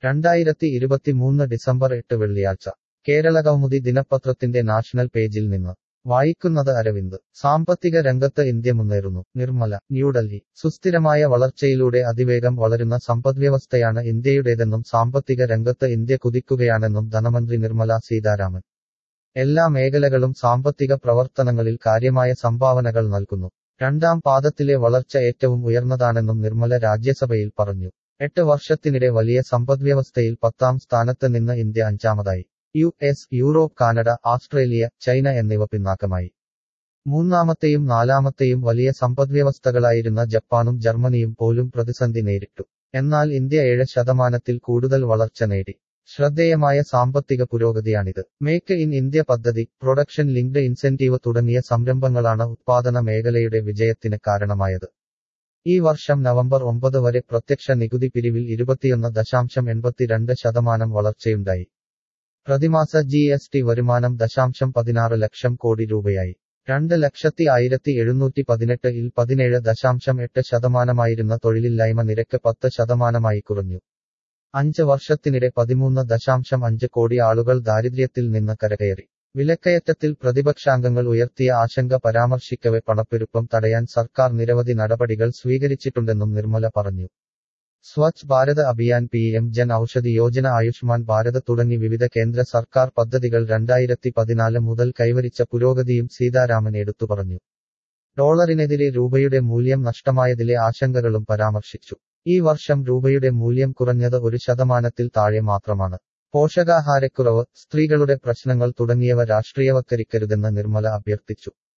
രണ്ടായിരത്തി ഇരുപത്തിമൂന്ന് ഡിസംബർ എട്ട് വെള്ളിയാഴ്ച കേരള കൗമുദി ദിനപത്രത്തിന്റെ നാഷണൽ പേജിൽ നിന്ന് വായിക്കുന്നത് അരവിന്ദ് സാമ്പത്തിക രംഗത്ത് ഇന്ത്യ മുന്നേറുന്നു നിർമ്മല ന്യൂഡൽഹി സുസ്ഥിരമായ വളർച്ചയിലൂടെ അതിവേഗം വളരുന്ന സമ്പദ്വ്യവസ്ഥയാണ് ഇന്ത്യയുടേതെന്നും സാമ്പത്തിക രംഗത്ത് ഇന്ത്യ കുതിക്കുകയാണെന്നും ധനമന്ത്രി നിർമ്മല സീതാരാമൻ എല്ലാ മേഖലകളും സാമ്പത്തിക പ്രവർത്തനങ്ങളിൽ കാര്യമായ സംഭാവനകൾ നൽകുന്നു രണ്ടാം പാദത്തിലെ വളർച്ച ഏറ്റവും ഉയർന്നതാണെന്നും നിർമ്മല രാജ്യസഭയിൽ പറഞ്ഞു എട്ട് വർഷത്തിനിടെ വലിയ സമ്പദ്വ്യവസ്ഥയിൽ പത്താം സ്ഥാനത്ത് നിന്ന് ഇന്ത്യ അഞ്ചാമതായി U S Europe Canada Australia China എന്നിവ പിന്നാക്കമായി മൂന്നാമത്തെയും നാലാമത്തെയും വലിയ സമ്പദ്വ്യവസ്ഥകളായിരുന്ന ജപ്പാനും ജർമ്മനിയും പോലും പ്രതിസന്ധി നേരിട്ടു എന്നാൽ ഇന്ത്യ ഏഴ് ശതമാനത്തിൽ കൂടുതൽ വളർച്ച നേടി ശ്രദ്ധേയമായ സാമ്പത്തിക പുരോഗതിയാണിത് മേക്ക് ഇൻ ഇന്ത്യ പദ്ധതി പ്രൊഡക്ഷൻ ലിങ്ക്ഡ് ഇൻസെന്റീവ് തുടങ്ങിയ സംരംഭങ്ങളാണ് ഉത്പാദന മേഖലയുടെ വിജയത്തിന് കാരണമായത് ഈ വർഷം നവംബർ ഒമ്പത് വരെ പ്രത്യക്ഷ നികുതി പിരിവിൽ ഇരുപത്തിയൊന്ന് ദശാംശം എൺപത്തിരണ്ട് ശതമാനം വളർച്ചയുണ്ടായി പ്രതിമാസ ജി എസ് ടി വരുമാനം ദശാംശം പതിനാറ് ലക്ഷം കോടി രൂപയായി രണ്ട് ലക്ഷത്തി ആയിരത്തി എഴുന്നൂറ്റി പതിനെട്ട് ഇൽ പതിനേഴ് ദശാംശം എട്ട് ശതമാനമായിരുന്ന തൊഴിലില്ലായ്മ നിരക്ക് പത്ത് ശതമാനമായി കുറഞ്ഞു അഞ്ച് വർഷത്തിനിടെ പതിമൂന്ന് ദശാംശം അഞ്ച് കോടി ആളുകൾ ദാരിദ്ര്യത്തിൽ നിന്ന് കരകയറി വിലക്കയറ്റത്തിൽ പ്രതിപക്ഷാംഗങ്ങൾ ഉയർത്തിയ ആശങ്ക പരാമർശിക്കവെ പണപ്പെരുപ്പം തടയാൻ സർക്കാർ നിരവധി നടപടികൾ സ്വീകരിച്ചിട്ടുണ്ടെന്നും നിർമ്മല പറഞ്ഞു സ്വച്ഛ് ഭാരത് അഭിയാൻ പി എം ജൻ ഔഷധി യോജന ആയുഷ്മാൻ ഭാരത് തുടങ്ങി വിവിധ കേന്ദ്ര സർക്കാർ പദ്ധതികൾ രണ്ടായിരത്തി പതിനാല് മുതൽ കൈവരിച്ച പുരോഗതിയും സീതാരാമൻ എടുത്തു പറഞ്ഞു ഡോളറിനെതിരെ രൂപയുടെ മൂല്യം നഷ്ടമായതിലെ ആശങ്കകളും പരാമർശിച്ചു ഈ വർഷം രൂപയുടെ മൂല്യം കുറഞ്ഞത് ഒരു ശതമാനത്തിൽ താഴെ മാത്രമാണ് പോഷകാഹാരക്കുറവ് സ്ത്രീകളുടെ പ്രശ്നങ്ങൾ തുടങ്ങിയവ രാഷ്ട്രീയവത്കരിക്കരുതെന്ന് നിർമ്മല അഭ്യർത്ഥിച്ചു